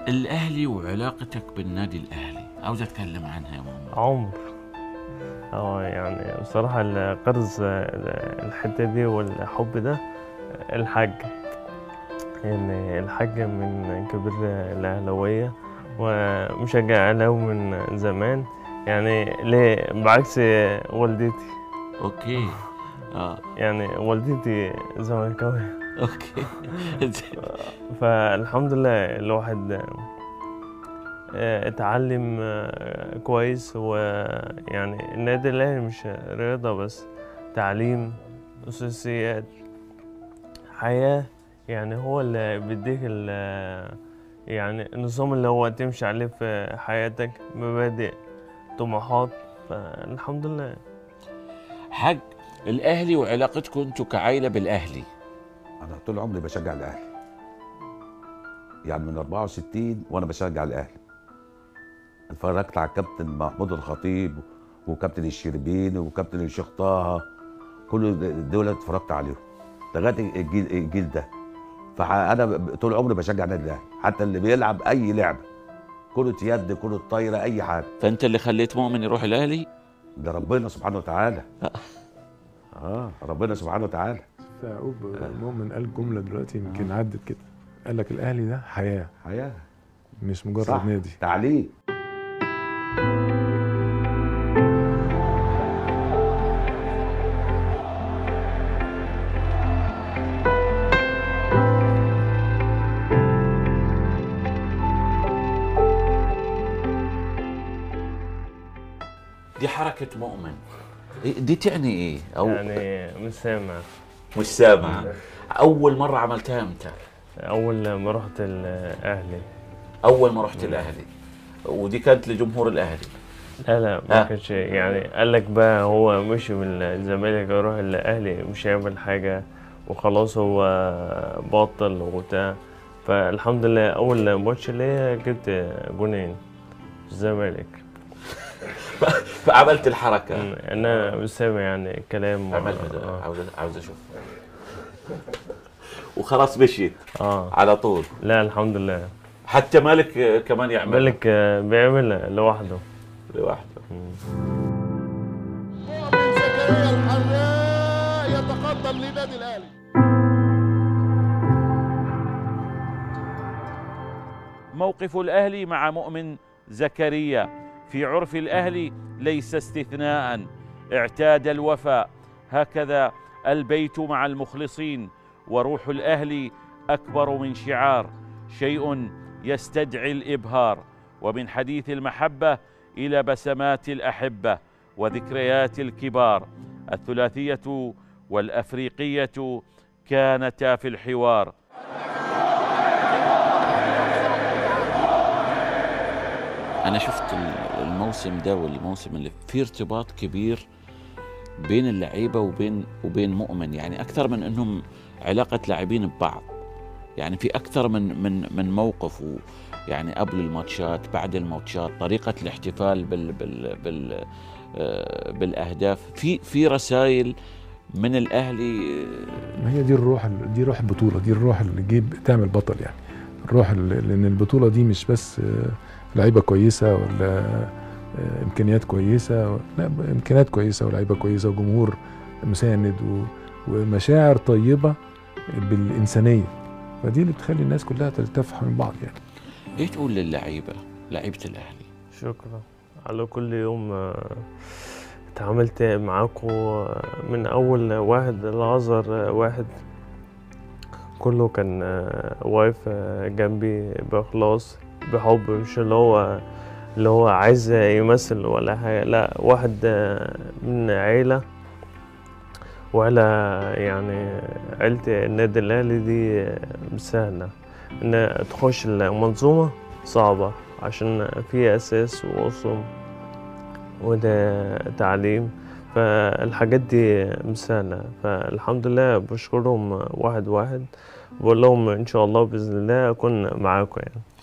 الاهلي وعلاقتك بالنادي الاهلي عاوز اتكلم عنها يا محمد عمر اه يعني بصراحة القرز الحتة دي والحب ده الحاج يعني الحاج من كبير الأهلاوية ومشجع أهلاوي من زمان يعني ليه بعكس والدتي اوكي اه يعني والدتي زملكاوية اوكي فالحمد لله الواحد آه، اتعلم آه، كويس ويعني النادي الاهلي مش رياضة بس تعليم أساسيات حياة يعني هو اللي بيديك ال- يعني النظام اللي هو تمشي عليه في حياتك مبادئ طموحات فالحمد لله حاج الاهلي وعلاقتكم انتوا كعائله بالاهلي انا طول عمري بشجع الاهلي يعني من 64 وانا بشجع الاهلي اتفرجت على الكابتن محمود الخطيب وكابتن الشربيني وكابتن الشيخ طه كل دول اتفرجت عليهم لغايه الجيل الجيل ده فانا ب- طول عمري بشجع النادي الاهلي حتى اللي بيلعب اي لعبه كرة يد كرة طايرة أي حاجة فانت اللي خليت مؤمن يروح الاهلي ده ربنا سبحانه وتعالى اه ربنا سبحانه وتعالى يعقوب مؤمن قال جمله دلوقتي يمكن عدت كده قال لك الاهلي ده حياه حياة مش مجرد صح. نادي تعليم دي حركه مؤمن إيه- دي تعني ايه او يعني مش سامع مش سامع اول مره عملتها امتى أول ما رحت الأهلي اول ما رحت الاهلي ودي كانت لجمهور الاهلي لا لا ما آه. كانش يعني قال لك بقى هو مشي من الزمالك يروح الاهلي مش هيعمل حاجه وخلاص هو بطل وبتاع فالحمد لله اول ماتش ليا جبت جونين في الزمالك فعملت الحركه انا مش سامع يعني كلام عملها ده اه, عاوز عاوز اشوف وخلاص مشيت آه. على طول لا الحمد لله حتى مالك آه، كمان يعمل مالك آه، بيعمل لوحده لوحده مؤمن زكريا الحراء يتقدم لنادي الاهلي موقف الأهلي مع مؤمن زكريا في عرف الأهلي ليس استثناء اعتاد الوفاء هكذا البيت مع المخلصين وروح الأهلي أكبر من شعار شيء يستدعي الإبهار ومن حديث المحبة إلى بسمات الأحبة وذكريات الكبار الثلاثية والأفريقية كانتا في الحوار انا شفت ال- الموسم ده والموسم اللي في ارتباط كبير بين اللعيبه وبين وبين مؤمن يعني اكثر من انهم علاقه لاعبين ببعض يعني في اكثر من من من موقف و يعني قبل الماتشات بعد الماتشات طريقه الاحتفال بال بال بال آه، بالاهداف في في رسائل من الاهلي آه، ما هي دي الروح ال- دي روح البطوله دي الروح اللي تجيب تعمل بطل يعني الروح اللي- لان البطوله دي مش بس آه، لعيبه كويسه ولا آه، امكانيات كويسه لا ب- امكانيات كويسه ولاعيبه كويسه وجمهور مساند و- ومشاعر طيبه بالانسانيه فدي اللي بتخلي الناس كلها تلتف حول بعض يعني ايه تقول للعيبه لعيبه الاهلي شكرا على كل يوم آه، اتعاملت معاكم آه، من اول واحد لاصغر واحد كله كان آه، واقف آه، جنبي باخلاص بحب مش اللي هو اللي هو عايز يمثل ولا حاجه لا واحد آه، من عيله وعلى يعني عيلة النادي الأهلي دي آه، مش سهلة إن تخش المنظومة صعبة عشان في أساس وأصول وده تعليم فالحاجات دي مش سهلة فالحمد لله بشكرهم واحد واحد بقول لهم إن شاء الله بإذن الله أكون معاكم يعني